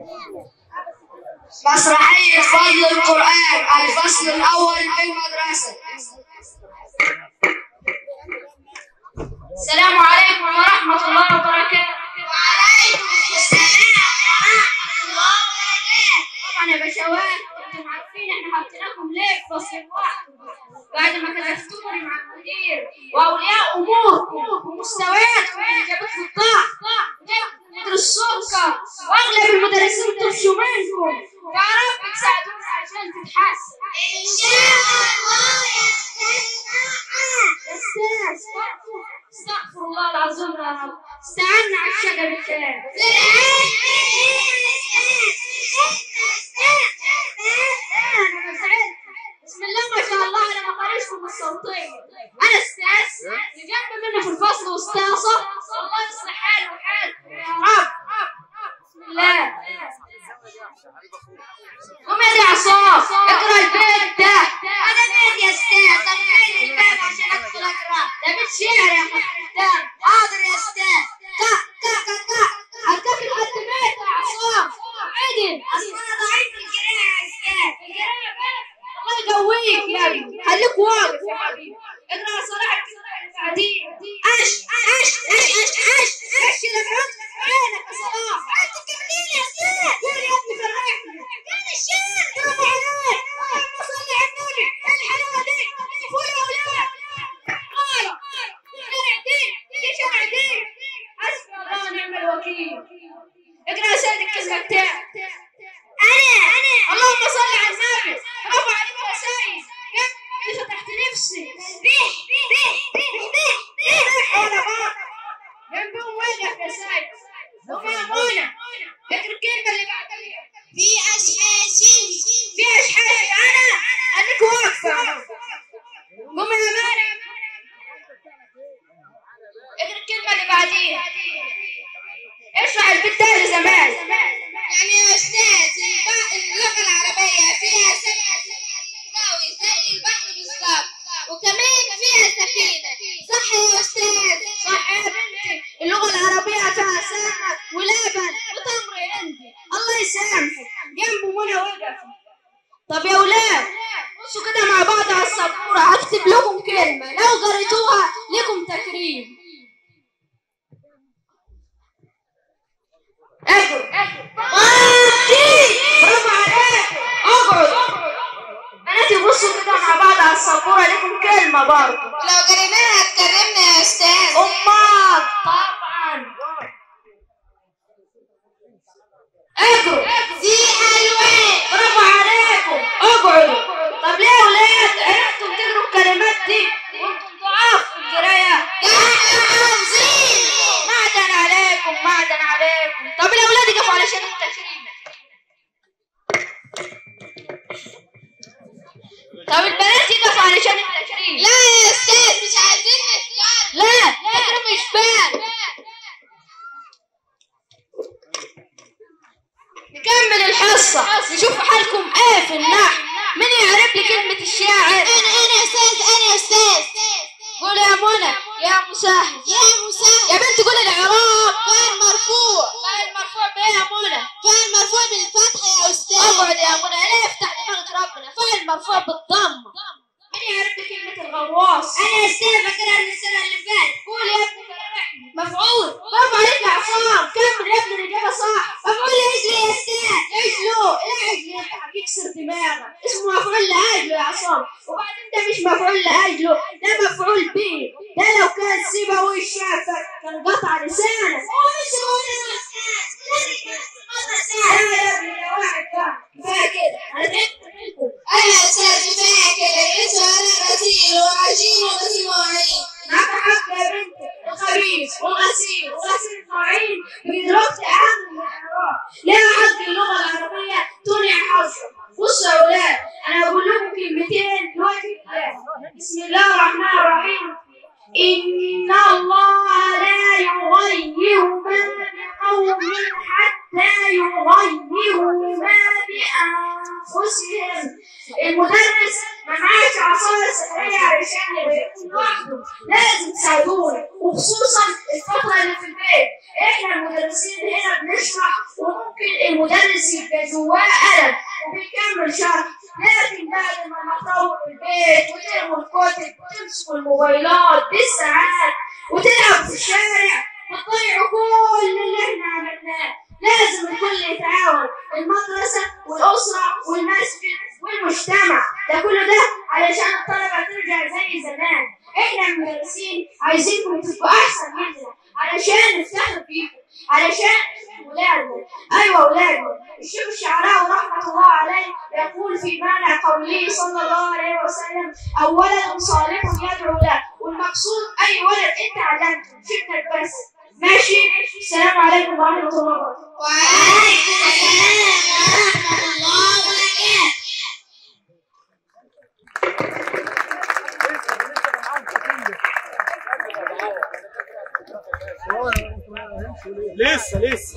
مسرحية فضل القرآن الفصل الأول في المدرسة السلام عليكم ورحمة الله وبركاته وعليكم السلام ورحمة الله وبركاته طبعا يا بشوات انتم عارفين احنا حطيناكم ليه في فصل واحد بعد ما كلفتوني مع المدير واولياء اموركم ومستوياتكم اللي جابتكم الضعف جابتكم مدير السكر واغلب المدرسين طفشوا منكم يا رب تساعدونا عشان تتحسن ان شاء الله يا استاذ استغفر الله العظيم يا رب استعنا على الشجر الكلام انا مسعد بسم الله ما شاء الله انا مخارجكم الصوتيه انا استاذ اللي جنب مني في الفصل استاذه الله يصلح حالي وحالكم يا رب بسم الله قوم يا دي عصام اقرا البيت ده انا مين يا استاذ طب فين الباب عشان ادخل اقرا ده بيت شعر يا خدام حاضر يا استاذ كا كا كا كا اركاك لحد ميت يا عصام عدل اصل انا ضعيف في القراءه يا استاذ القراءه بس الله يقويك يا ابني خليك واقف يا حبيبي اقرا صلاح بعدين اش اش اش اش اش اش اللي بحط في عينك يا صلاح انت كملين يا استاذ قول يا ابني فرحني قول الشعر برافو عليك اللهم صل على النبي الحلاوه دي فول يا اولاد قال شارع دين دي شارع دين حسبي الله ونعم الوكيل اقرا يا سيد الكذبه بتاعك انا انا اللهم صل على النبي برافو عليك يا سيد كيف فتحت نفسي بيه بيه بيه بيه بيه وانا بقى جنبهم وقف يا سيد قوم يا منى اقرا الكلمه اللي بعدها في اشحاشي في اشحاشي انا انك واقفه قوم يا مريم اقرا الكلمه اللي بعديها اشرح البيت ده لزمان يعني يا أستاذ الب- اللغة العربية فيها سبع قوي زي البحر بالظبط وكمان فيها سفينة صح يا أستاذ صح يا بنتي اللغة العربية فيها سمك ولبن وتمر هندي الله يسامحك جنبه منى وقف طب يا ولاد بصوا كده مع بعض على السبورة هكتب لكم كلمة لو قريتوها لكم تكريم اقعد بناتي برافو عليكم اقعد بناتي بصوا كده مع بعض على السبورة لكم كلمة برضه لو قريناها هتكرمنا يا أستاذ أمال طبعا اقروا دي ألوان برافو عليكم اقعدوا طب ليه يا ولاد عرفتوا تقروا الكلمات دي وانتم ضعاف في القرايه ده احنا حافظين معدن عليكم معدن عليكم طب الاولاد يقفوا علشان التكريم طب البنات يقفوا علشان التكريم لا يا أستاذ مش عايزين نتكلم لا التكريم مش بان نكمل الحصة نشوف حالكم ايه في النحو مين يعرف لي كلمة الشاعر أنا أنا يا أستاذ أنا يا أستاذ قول يا منى يا مسهل يا مساعد يا بنت قول الاعراب فاعل مرفوع فاعل مرفوع بايه يا منى فاعل مرفوع بالفتح يا أستاذ اقعد يا منى لا يفتح دماغك ربنا فاعل مرفوع بالضمة مين يعرف لي كلمة الغواص أنا يا أستاذ فاكرها من السنة اللي فاتت قول يا ابني فرحني مفعول برافو عليك يا عصام كمل يا ابني الاجابه صح مفعول لاجل يا استاذ اجله الاجل انت هتكسر دماغك اسمه مفعول لاجله يا عصام وبعدين ده مش مفعول لاجله ده مفعول به ده لو كان سيبوي شافك كان قطع لسانك هو مش هو يا استاذ لا يا ابني يا واحد فاهم كفايه كده انا تعبت منكم أنا يا أستاذ فاكر الريس وأنا غسيل وعجين وغسيل مواعين معك حق يا بنتي الخبيث والغسيل وغسيل المواعين بيدركت اهم من الاعراب لها حق اللغه العربيه تنع حظها بصوا يا ولاد انا هقول لكم كلمتين دلوقتي بسم الله الرحمن الرحيم إن الله لا يغير ما بقوم حتى يغيروا ما بأنفسهم المدرس ما معاش عصاية سحرية علشان يغيركم لوحده لازم تساعدوني وخصوصا الفترة اللي في البيت احنا المدرسين هنا بنشرح وممكن المدرس يبقى جواه قلم وبيكمل شرح لكن بعد ما نطور البيت وترموا الكتب وتمسكوا الموبايلات بالساعات وتلعب في الشارع وتضيعوا كل اللي احنا عملناه لازم الكل يتعاون المدرسة والأسرة والمسجد والمجتمع ده كله ده علشان الطلبة ترجع زي زمان احنا المدرسين عايزينكم تبقوا أحسن مننا علشان نفتخر فيكم علشان ولادنا أيوة ولادنا الشيخ الشعراوي رحمة الله عليه يقول في معنى قوله صلى الله عليه وسلم أو ولد صالح يدعو له والمقصود أي ولد أنت علمته شفنا بس ماشي السلام عليكم ورحمة الله وبركاته وعليكم السلام ورحمة الله وبركاته لسه لسه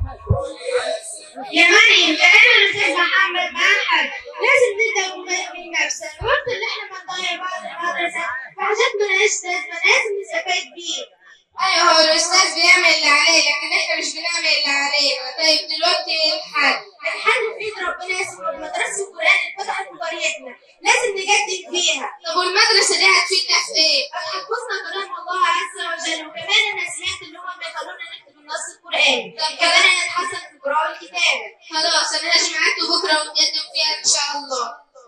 يا مريم انا الاستاذ محمد محمد لازم نبدا من نفسنا الوقت اللي احنا بنضيع بعد المدرسه في حاجات ملهاش لازمه لازم نستفاد بيه ايوه هو الاستاذ بيعمل اللي عليه لكن احنا مش بنعمل اللي علينا طيب دلوقتي ايه الحل؟ الحل في ايد ربنا يسمع مدرسه القران اللي فتحت في قريتنا لازم نجدد فيها طب والمدرسه دي هتفيدنا في ايه؟ هتحفظنا كلام الله عز وجل وكمان انا سمعت ان هم بيخلونا نكتب النص القراني طب كمان هنتحسن في القراءه والكتابه خلاص انا هاجي معاكم بكره ونقدم فيها ان شاء الله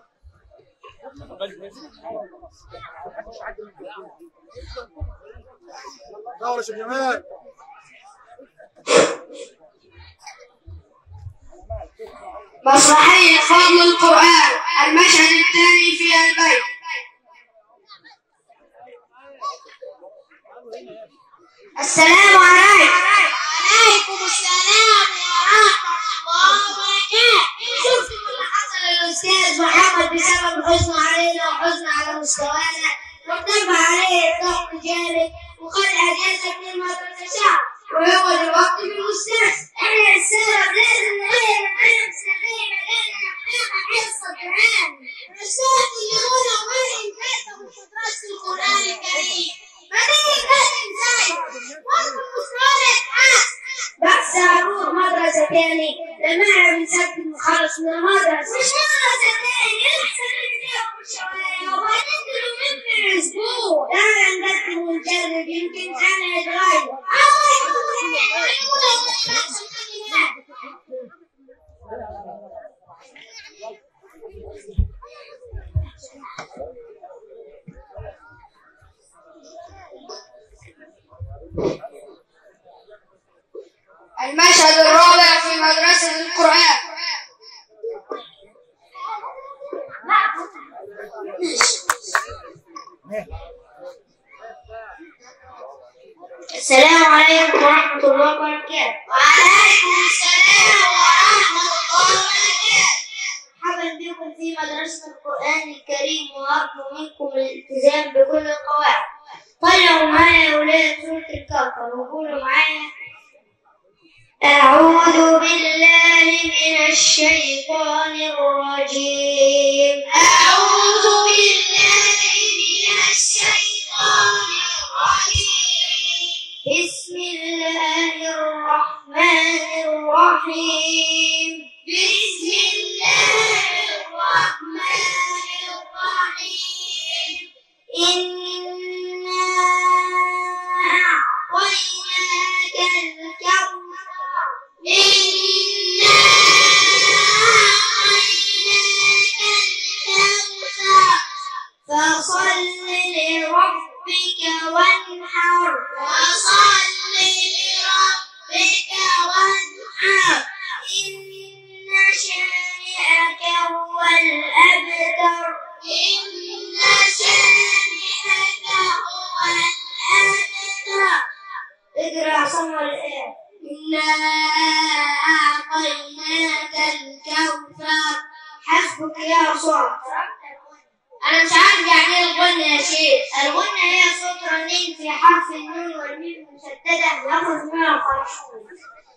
دور يا شيخ جمال مسرحية فضل القرآن المشهد الثاني في البيت السلام عليكم عليكم السلام ورحمه الله وبركاته شفتوا اللي حصل للأستاذ محمد بسبب حزن علينا وحزن على مستوانا وارتفع عليه الضغط جامد وخد أجازة من المدرسة شهر وهو دلوقتي في المستشفى احنا السبب لازم نغير العلم سليم لأن نحتاج حصة قرآن الأستاذ اللي هو مريم كتب محاضرات في القرآن الكريم بدأت لازم زي وقت مستوى بس هروح مدرسة تاني لما احنا بنسجل نخلص من المدرسة مش مدرسة تاني أحسن من كده شوية وبعدين يومين في الأسبوع تعالى نقدم ونجرب يمكن أنا أتغير المشهد الرابع في مدرسة القرآن السلام عليكم ورحمة الله وبركاته وعليكم السلام ورحمة الله وبركاته مرحبا بكم في مدرسة القرآن الكريم وأرجو منكم الالتزام بكل القواعد طلعوا معايا يا ولاد سورة الكوثر وقولوا معايا أعوذ بالله من الشيطان الرجيم أعوذ بالله من الشيطان الرجيم بسم الله الرحمن الرحيم بسم الله الرحمن الرحيم إنا أعطيناك الكوثر إنا أعطيناك الكوثر فصل لربك وانحر فصل لربك وانحر إن شانئك هو الأبتر إن شانئك هو الأبتر اقرأ صور الآية إنا أعطيناك الكوثر حسبك يا صوت أنا مش عارف يعني إيه الغنى يا شيخ الغنى هي صوت رنين في حرف النون والميم مشددة يخرج منها الخرشوم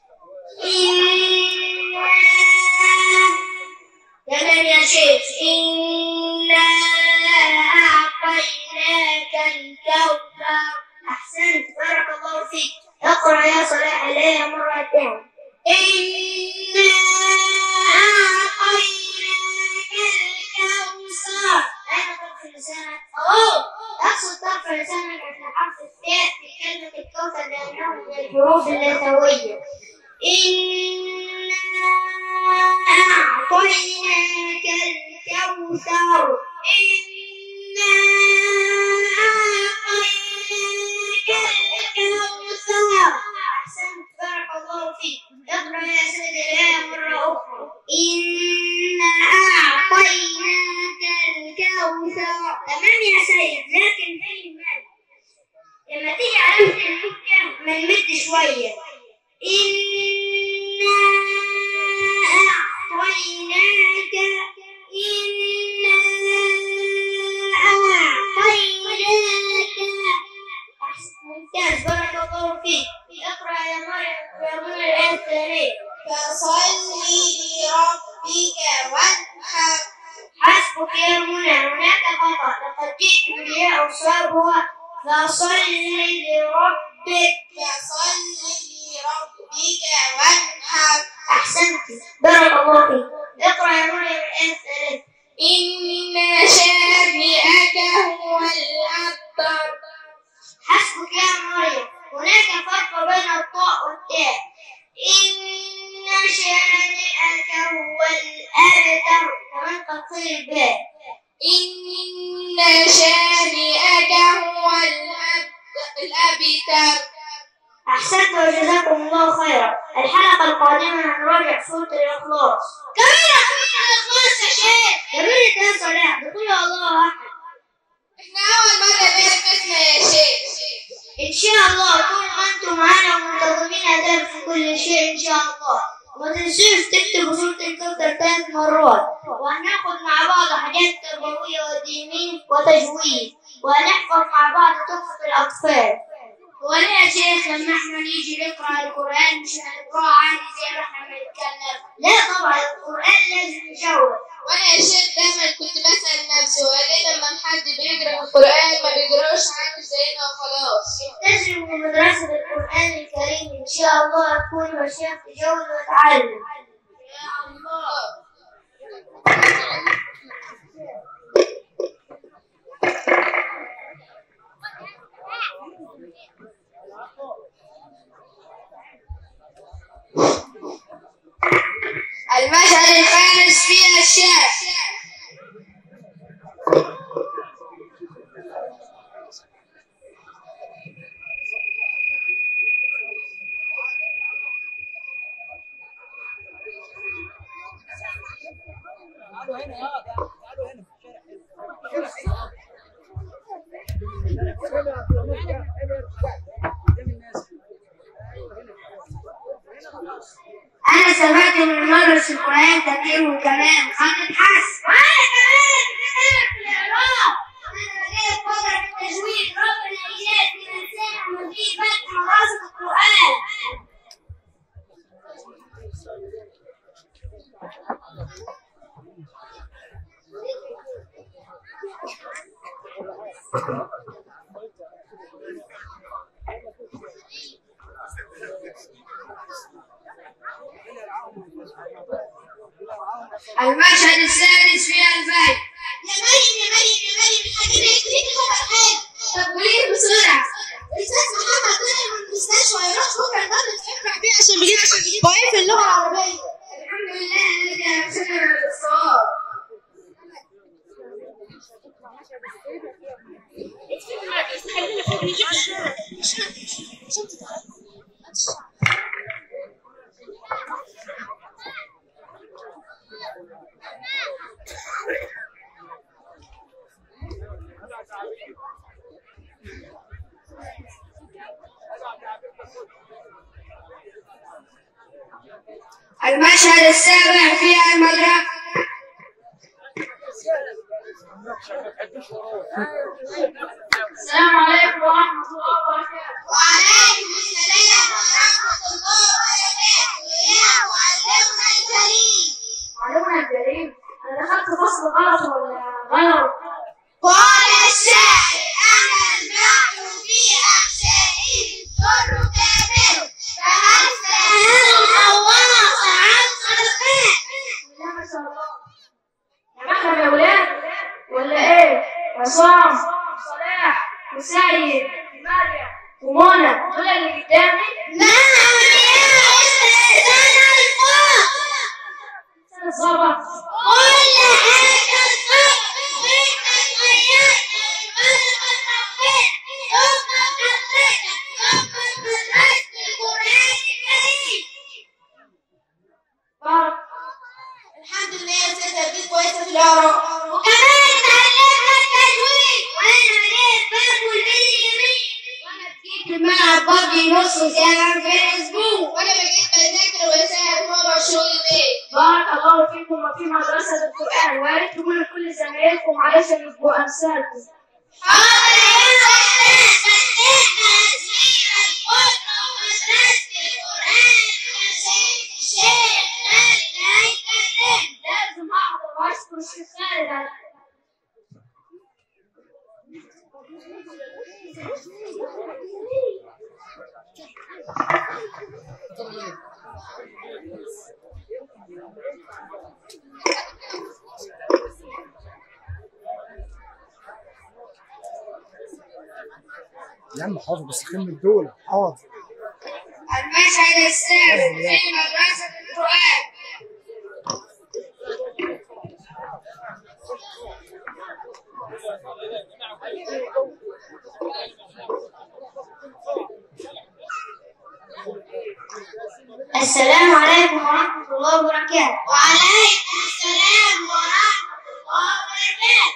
إنا تمام يا شيخ إنا أعطيناك الكوثر أحسنت بارك الله فيك اقرأ يا صلاح سويا إنا أعطيناك الكوثر إنا أعطيناك الكوثر أحسنت بارك الله فيك اقرأ يا سيدي الآية مرة أخرى إنا أعطيناك الكوثر تمام يا سيد لكن فين المال لما تيجي علامة المد ما نمد شوية إنا أعطيناك إنا أعطيناك أحسن ممتاز بارك الله فيك اقرأ يا مريم يا مريم الآية الثانية فصل لربك وانحر حسبك يا منى هناك خطأ لقد جئت بالياء وصابها فصل لربك فصل لربك وانحر أحسنت بارك الله فيك اقرأ يا مريم الآية الثالثة إن شانئك هو الأبتر حسبك يا مريم هناك فرق بين الطاء والتاء إن شانئك هو الأبتر كمان تقصير الباء إن شانئك هو الأب- الأبتر أحسنت وجزاكم الله خيرا الحلقة القادمة هنراجع سورة الإخلاص كمان سورة الإخلاص يا شيخ جميل ده صلاح بقول الله أحد احنا اول مرة نعرف اسمها يا شيخ إن شاء الله طول ما أنتم معانا ومنتظمين أداء في كل شيء إن شاء الله وما تنسوش تكتبوا سورة الكوثر ثلاث مرات وهناخد مع بعض حاجات تربوية ودينية وتجويد وهنحفظ مع بعض تحفة الأطفال وليه يا شيخ لما احنا نيجي نقرأ القرآن مش هنقرأه عادي زي ما احنا بنتكلم لا طبعا القرآن لازم يجود وانا يا شيخ دايما كنت بسأل نفسي هو ليه لما حد بيقرأ القرآن ما بيقراش عامل زينا وخلاص تجري من مدرسة القرآن الكريم إن شاء الله أكون مشايخ تجول وأتعلم يا الله المشهد الخامس فيها الشارع تعالوا هنا يا تعالوا هنا في الشارع هنا قدام الناس أنا سمعت من مدرسة القرآن كتير وكمان خالد حسن وأنا كمان كمان في الإعراب أنا جايب فترة في التجويد ربنا يجازي من سمع وفي فتح مدرسة القرآن المشهد السادس فيها البيت يا مريم يا مريم يا مريم الحاجة دي خبر حلو طب قولي بسرعة الأستاذ محمد طلع من المستشفى يروح بكرة المدرسة يفرح بيه عشان بيجيب ضعيف اللغة العربية الحمد لله الذي أرسلنا بالصواب المشهد السابع فيها المدرسة السلام عليكم ورحمة الله وبركاته وعليكم السلام ورحمة الله وبركاته يا معلمنا الكريم معلومة الكريم أنا دخلت فصل غلط ولا غلط قال الشاعر أنا البحر في أحشائه الضر كامل فهل سأل الغواص عن خلقه لا ما شاء الله يا مكتب يا ولاد ولا ايه عصام صلاح وسيد مريم ومنى دول اللي قدامي نعم يا أستاذ أنا الفوق سنة ظبط كل حاجة صح وإنت اتغيرت والمرة اتربيت ثم حطيت ثم درست القرآن الكريم بارك الحمد لله يا أستاذة بقيت كويسة في العراق وكمان اتعلمنا التجويد وأنا مليت باب والبيت جميل وأنا بجيب في الملعب بقضي نص ساعة في الأسبوع وأنا بجيب بذاكر وأساعد ماما في شغل البيت بارك الله فيكم وفي مدرسة القرآن ويا ريت تقولوا لكل زمايلكم علشان يبقوا أمثالكم حاضر يا أستاذ فتحنا تسمير القدرة ومدرسة القرآن ومساجد الشيخ خالد هيكلم لازم أحضر وأشكر الشيخ خالد على يا عم حاضر بس خم الدولة حاضر المشهد السابع في مدرسة القرآن السلام عليكم ورحمة الله وبركاته وعليكم السلام ورحمة الله وبركاته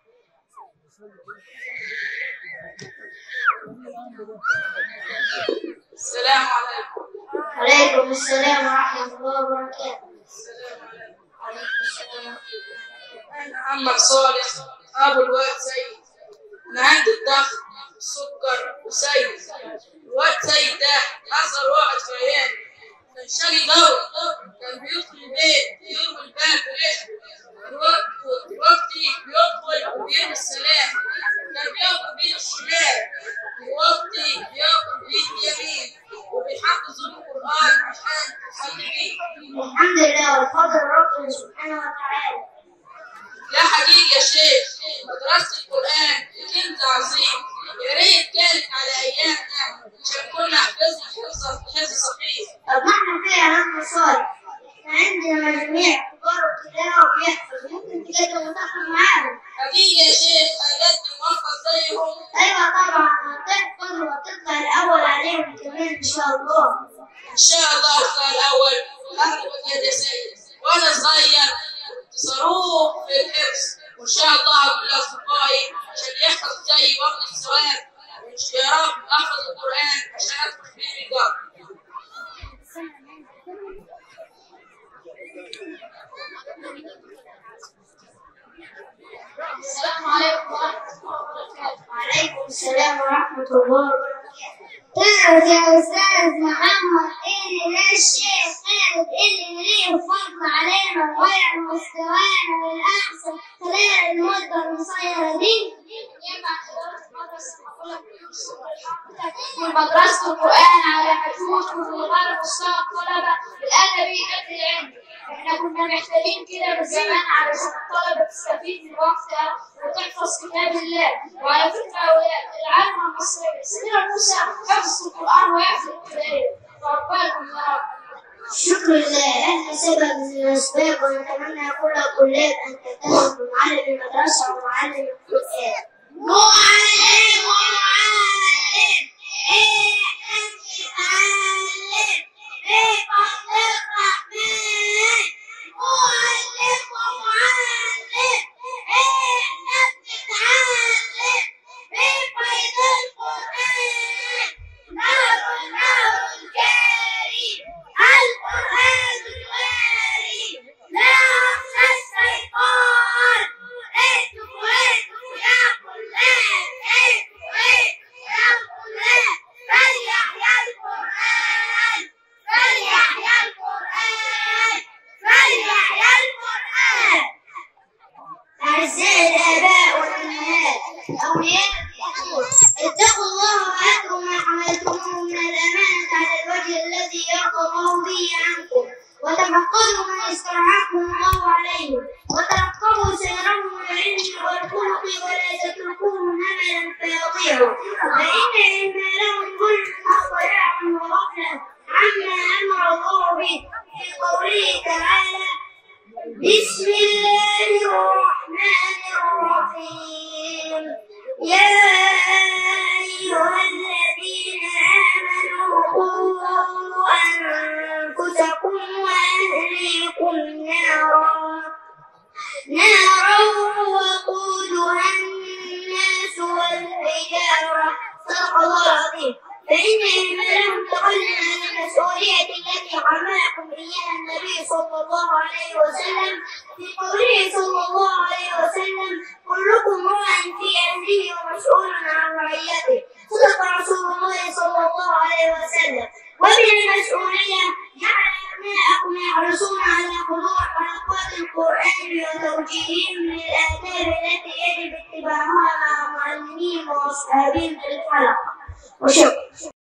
السلام عليكم عليكم السلام ورحمة الله وبركاته عليكم السلام أنا محمد صالح أبو الواد سيد أنا عندي الضغط والسكر وسيد الواد سيد ده أصغر واحد في عيالي كان شقي قوي كان بيدخل البيت يرمي الباب بريحته دلوقتي دلوقتي بيدخل وبيرمي السلاح كان بياكل بيد الشمال دلوقتي بياكل بيد اليمين وبيحفظ القرآن عشان يصلي بيه الحمد لله والفضل ربنا سبحانه وتعالى لا حقيقي يا شيخ مدرسة القرآن كنز عظيم يا ريت كانت على أيامنا عشان كنا حفظنا حفظ حفظ صحيح طب ما احنا فيها هم صالح عندنا مجاميع كبار وتلاوة وبيحفظ ممكن تقدم وتاخد معاهم حقيقي يا شيخ أجدي موفق زيهم ايوه طبعا هتحفظ وتطلع الاول عليهم كمان ان شاء الله إن شاء الله أطلع الأول أهلا بك يا سيد وأنا صغير صاروخ في الحفظ وإن شاء الله أقول لأصدقائي عشان يحفظ زي وقت الثواب يا رب أحفظ القرآن عشان أدخل فيه الجار السلام عليكم ورحمة الله وبركاته وعليكم السلام ورحمة الله وبركاته تعرف يا أستاذ محمد إن ده الشيخ خالد اللي ليه فضل علينا وغير مستوانا للأحسن خلال المدة القصيرة دي ينفع إدارة المدرسة نقول لك ومدرسة القرآن على حدود وغير مستوى الطلبة الأدبي قد العلم احنا كنا محتاجين كده من زمان علشان الطلبة تستفيد من وقتها وتحفظ كتاب الله وعلى فكرة يا أولاد العالمة المصرية سميرة موسى حفظ القرآن ويحفظ القرآن فعقبالكم يا رب شكر لله احنا سبب من الأسباب ونتمنى كل الطلاب أن تلتزم بمعلم المدرسة ومعلم القرآن معلم ومعلم احنا بنتعلم بفضل الرحمن معلم ومعلم احنا بنتعلم بفيض القرآن نهر نهر جاري القرآن الواري لا يخشى الشيطان اهتفوا اهتفوا يا طلاب اهتفوا اهتفوا يا طلاب فليحيا القرآن فليحيا القرآن فليحيا القرآن أعزائي الآباء والأمهات أولياء الأمور اتقوا الله وآتوا ما حملتموه من الأمانة على الوجه الذي يرضى الله به عنكم وتفقدوا ما استرعاكم الله عليه وترقبوا سيرهم من والعلم والخلق ولا تتركوه هملا فيضيع فإن إهمالهم ظلم وضياع وغفلة عما أمر الله به في قوله تعالى بسم الله الرحمن الرحيم يا أيها الذين آمنوا قوا أنفسكم وأهليكم نارا نارا وقودها الناس والحجارة صدق الله العظيم فإن إهمالهم تقلل عن المسؤولية التي حملكم إياها النبي صلى الله عليه وسلم في قوله صلى الله عليه وسلم كلكم راع في أهله ومسؤول عن رعيته صدق رسول الله صلى الله عليه وسلم ومن المسؤولية جعل أبناءكم يحرصون على حضور حلقات القرآن وتوجيههم للآداب التي يجب اتباعها مع معلمين وأصحابهم في الحلقة وشكرا